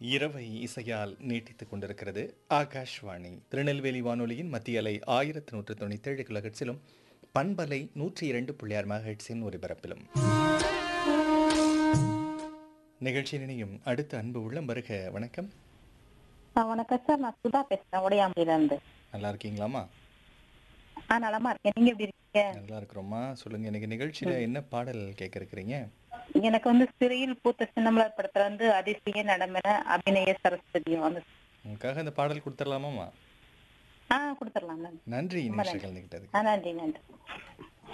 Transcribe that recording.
இரவை இசையால் நீட்டித்துக் கொண்டிருக்கிறது ஆகாஷ்வாணி திருநெல்வேலி வானொலியின் மத்திய அலை ஆயிரத்தி நூற்று தொண்ணூற்றி ஏழு கிலோஹெட்ஸிலும் பண்பலை நூற்றி இரண்டு புள்ளியார் மகஹெட்ஸின் ஒலிபரப்பிலும் நிகழ்ச்சி நினையும் அடுத்த அன்பு உள்ளம் வருக வணக்கம் ஆ, வணக்கம் சார் நான் சுதா பேசுறேன் உடையாம்பையில இருந்து நல்லா இருக்கீங்களாமா ஆ நலமா இருக்கேன் நீங்க எப்படி இருக்கீங்க நல்லா இருக்கிறோமா சொல்லுங்க இன்னைக்கு நிகழ்ச்சியில என்ன பாடல் கேட்க இருக்கிறீங்க எனக்கு வந்து சிறையில் பூத்த சின்னமலர் படத்துல வந்து அதிசய நடமென அபிநய சரஸ்வதியும் வந்து உங்களுக்காக அந்த பாடல் கொடுத்துடலாமாமா ஆ கொடுத்துடலாம் மேம் நன்றி ரொம்ப நிகழ்ச்சி நன்றி. கலந்துக்கிட்டதுக்கு ஆ நன்றி நன்றி